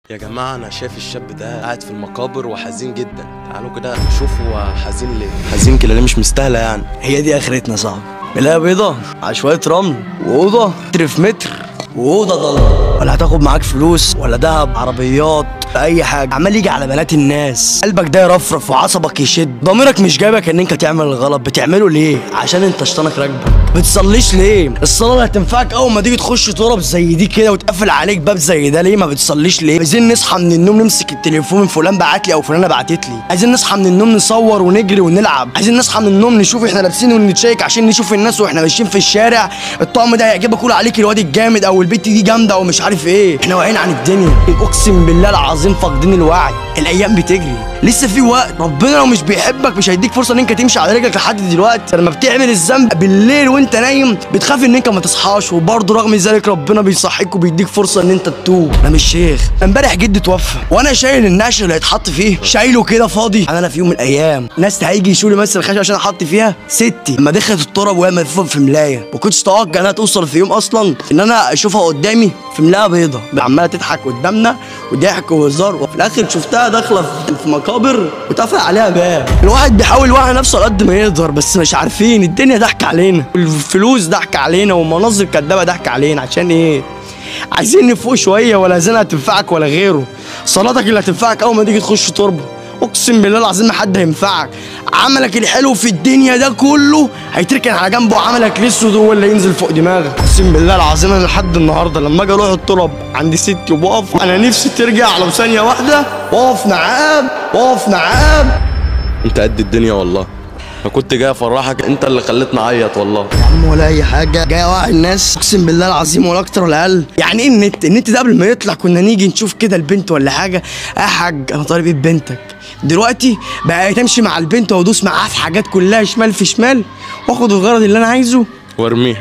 يا جماعة أنا شايف الشاب ده قاعد في المقابر وحزين جدا تعالوا كده نشوف هو حزين ليه حزين كده ليه مش مستاهلة يعني هي دي اخرتنا صعب ملاها بيضة على شوية رمل وأوضة متر في متر وأوضة ضلمة ولا هتاخد معاك فلوس ولا دهب عربيات أي حاجة عمال يجي على بنات الناس قلبك ده يرفرف وعصبك يشد ضميرك مش جايبك إن أنت تعمل الغلط بتعمله ليه؟ عشان أنت شيطانك راكبك بتصليش ليه؟ الصلاة اللي هتنفعك أول ما تيجي تخش تراب زي دي كده وتقفل عليك باب زي ده ليه ما بتصليش ليه؟ عايزين نصحى من النوم نمسك التليفون فلان بعت لي أو فلانة بعتت لي عايزين نصحى من النوم نصور ونجري ونلعب عايزين نصحى من النوم نشوف احنا لابسين ونتشيك عشان نشوف الناس واحنا ماشيين في الشارع الطقم ده هيعجبك يقول عليك الواد الجامد او البت دي جامده او مش عارف ايه احنا واعيين عن الدنيا اقسم بالله العظيم فاقدين الوعي الايام بتجري لسه في وقت ربنا لو مش بيحبك مش هيديك فرصه ان انت تمشي على رجلك لحد دلوقتي لما بتعمل الذنب بالليل وانت نايم بتخاف ان انت ما تصحاش وبرضه رغم ذلك ربنا بيصحيك وبيديك فرصه ان انت تتوب انا مش شيخ امبارح جدي توفى وانا شايل النعش اللي هيتحط فيه شايله كده فاضي انا في يوم من الايام ناس هيجي يشيلوا لي مثلا الخشب عشان احط فيها ستي لما دخلت التراب وهي ملفوفه في ملايه ما كنتش اتوقع انها توصل في يوم اصلا ان انا اشوفها قدامي في ملايه بيضه عماله تضحك قدامنا وضحك وهزار وفي الاخر شفتها داخله في- في مقابر واتقفل عليها باب الواحد بيحاول يوعي نفسه على قد ما يقدر بس مش عارفين الدنيا ضحك علينا الفلوس ضحك علينا والمناظر كدابه ضحك علينا عشان ايه عايزين نفوق شويه ولا زنا هتنفعك ولا غيره صلاتك اللي هتنفعك اول ما تيجي تخش تربه اقسم بالله العظيم ما حد هينفعك عملك الحلو في الدنيا ده كله هيتركن على جنبه عملك الاسود هو اللي ينزل فوق دماغك اقسم بالله العظيم انا لحد النهارده لما اجي اروح التراب عند ستي وبقف انا نفسي ترجع لو ثانيه واحده واقف معاه واقف معاه أنت قد الدنيا والله أنا كنت جاي أفرحك أنت اللي خليتني أعيط والله يا عم ولا اي حاجه جاي اوعي الناس اقسم بالله العظيم ولا اكتر ولا اقل يعني ايه النت النت ده قبل ما يطلع كنا نيجي نشوف كده البنت ولا حاجه يا حاج انا طالب ايه بنتك دلوقتي بقى تمشي مع البنت وادوس معاها في حاجات كلها شمال في شمال واخد الغرض اللي انا عايزه وارميها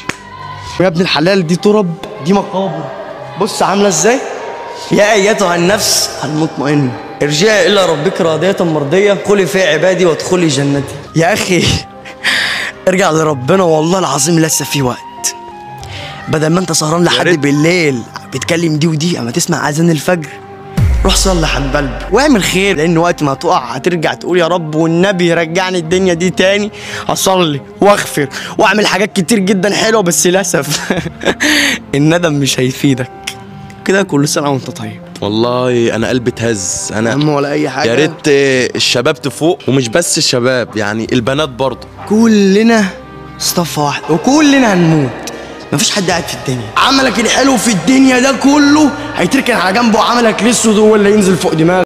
ويا ابن الحلال دي تراب دي مقابر بص عامله ازاي يا ايتها النفس المطمئنه ارجعي الى ربك راضيه مرضيه ادخلي في عبادي وادخلي جنتي يا اخي ارجع لربنا والله العظيم لسه في وقت بدل ما انت سهران لحد ريت. بالليل بتكلم دي ودي اما تسمع اذان الفجر روح صلي حبيب قلبي واعمل خير لان وقت ما تقع هترجع تقول يا رب والنبي رجعني الدنيا دي تاني اصلي واغفر واعمل حاجات كتير جدا حلوه بس للاسف الندم مش هيفيدك كده كل سنه وانت طيب والله أنا قلبي اتهز يا أنا عم ولا اي حاجه يا ريت آه، الشباب تفوق ومش بس الشباب يعني البنات برضه كلنا صفة واحدة وكلنا هنموت مفيش حد قاعد في الدنيا عملك الحلو في الدنيا ده كله هيتركن على جنبه عملك الاسود هو اللي ينزل فوق دماغك